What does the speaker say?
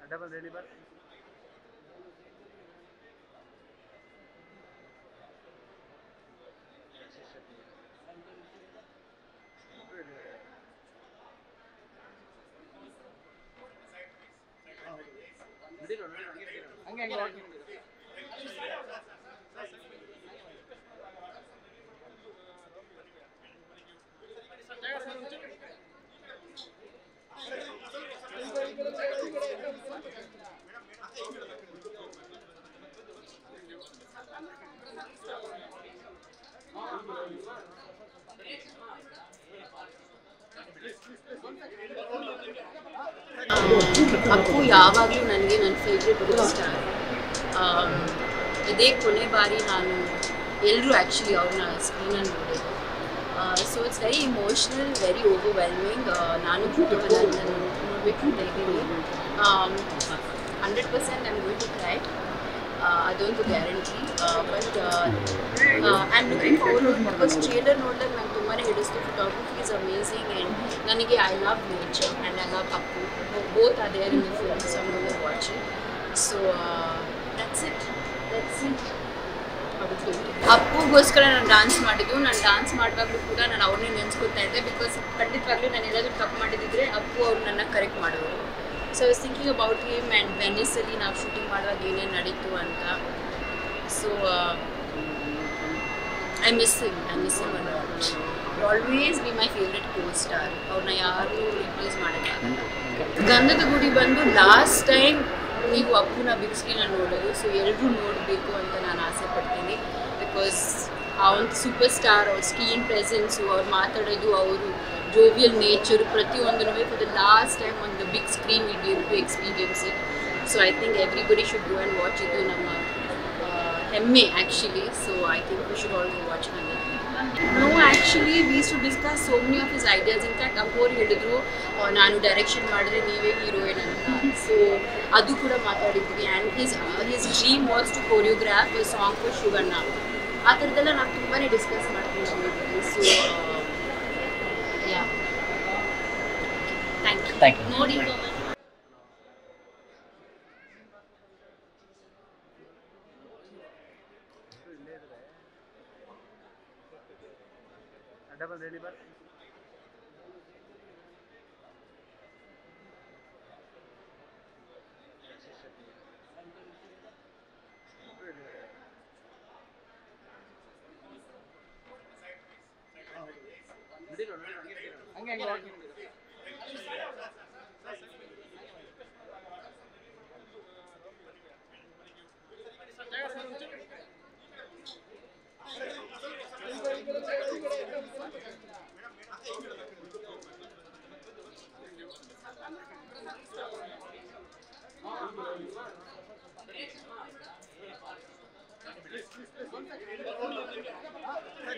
Double ready ಬರ್ ಹಂಗೆ ಹಂಗೆ ಹೋಗಿ ಅಪ್ಪು ಯಾವಾಗಲೂ ನನಗೆ ನನ್ನ ಫೇವ್ರೆಟ್ ಸ್ಟಾರ್ ಇದೇ ಕೊನೆ ಬಾರಿ ನಾನು ಎಲ್ಲರೂ ಆ್ಯಕ್ಚುಲಿ ಅವ್ರನ್ನ ಸ್ಕ್ರೀನಲ್ಲಿ ನೋಡೋದು so it's very emotional very overwhelming ನಾನು ಕುಟುಂಬದಲ್ಲಿ ನೋಡಬೇಕು ಅಂತ ಇದ್ದೀನಿ hundred percent I'm going to try ಅದೊಂದು guarantee but I am looking forward because trailer ನೋಡಿದಾಗ ನಂಗೆ ತುಂಬಾ ಹಿಡಿಸ್ತು ಫೋಟೋಗ್ರಫಿ ಇಸ್ ಅಮೇಝಿಂಗ್ ಆ್ಯಂಡ್ ನನಗೆ I love nature and I love Appu both are there in the film so I'm watch so that's it that's it ಅಪ್ಪುಗೋಸ್ಕರ ನಾನು dance ಮಾಡಿದ್ದು ನಾನು dance ಮಾಡುವಾಗಲೂ ಕೂಡ ನಾನು ಅವ್ರನ್ನೇ ನೆನೆಸ್ಕೊತಾ ಇದ್ದೆ ಬಿಕಾಸ್ ಖಂಡಿತವಾಗ್ಲೂ ನಾನು ಏನಾದರೂ ತಪ್ಪು ಮಾಡಿದಿದ್ರೆ ಅಪ್ಪು ಅವ್ರು ನನ್ನ ಕರೆಕ್ಟ್ ಮಾಡೋರು so I was thinking about him and ವೆನಿಸಲ್ಲಿ ನಾವು ಶೂಟಿಂಗ್ ಮಾಡುವಾಗ ಏನೇನು ನಡೀತು ಅಂತ so I miss him I miss him always be my favourite co star ಅವ್ರನ್ನ ಯಾರೂ ರಿಪ್ಲೇಸ್ ಮಾಡೋಕ್ಕಾಗಲ್ಲ ಗಂಧದ ಗುಡಿ ಬಂದು ಲಾಸ್ಟ್ ಟೈಮ್ ನೀವು ಅಪ್ಪುನ ಬಿಗ್ ಸ್ಕ್ರೀನಲ್ಲಿ ನೋಡೋದು ಸೊ ಎಲ್ಲರೂ ನೋಡಬೇಕು ಅಂತ ನಾನು ಆಸೆ ಪಡ್ತೀನಿ ಬಿಕಾಸ್ ಆ ಒಂದು ಸೂಪರ್ ಸ್ಟಾರ್ ಅವ್ರ ಸ್ಕ್ರೀನ್ ಪ್ರೆಸೆನ್ಸು ಅವ್ರು ಮಾತಾಡೋದು ಅವರು ಜೋವಿಯಲ್ ನೇಚರ್ ಪ್ರತಿಯೊಂದನ್ನು ಫಾರ್ ದ ಲಾಸ್ಟ್ ಟೈಮ್ ಒಂದು big screen will be to experience it so I think everybody should go and watch ಇದು ನಮ್ಮ ಆ, ಹೆಮ್ಮೆ actually so I think we should also watch ನನಗೆ no actually we used to discuss so many of his ideas in fact ಅಪ್ಪೋರು ಹೇಳಿದ್ರು ಆ, ನಾನು direction ಮಾಡಿದ್ರೆ ನೀವೇ ಹೀರೋಯಿನ್ ಅಂತ ಸೊ ಅದು ಕೂಡ ಮಾತಾಡಿದ್ವಿ and his his dream was to choreograph song for Shivanna ಆ ಥರದ್ದೆಲ್ಲ ನಾವು ತುಂಬಾ ಡಿಸ್ಕಸ್ ಮಾಡ್ಕೊಂಡಿದ್ವಿ so yeah thank you Thank you. ನೋಡಿ ಡಬಲ್ ರೆಡಿ ಬರ್ ಹಂಗೆ ಹಂಗೆ ಹೋಗಿ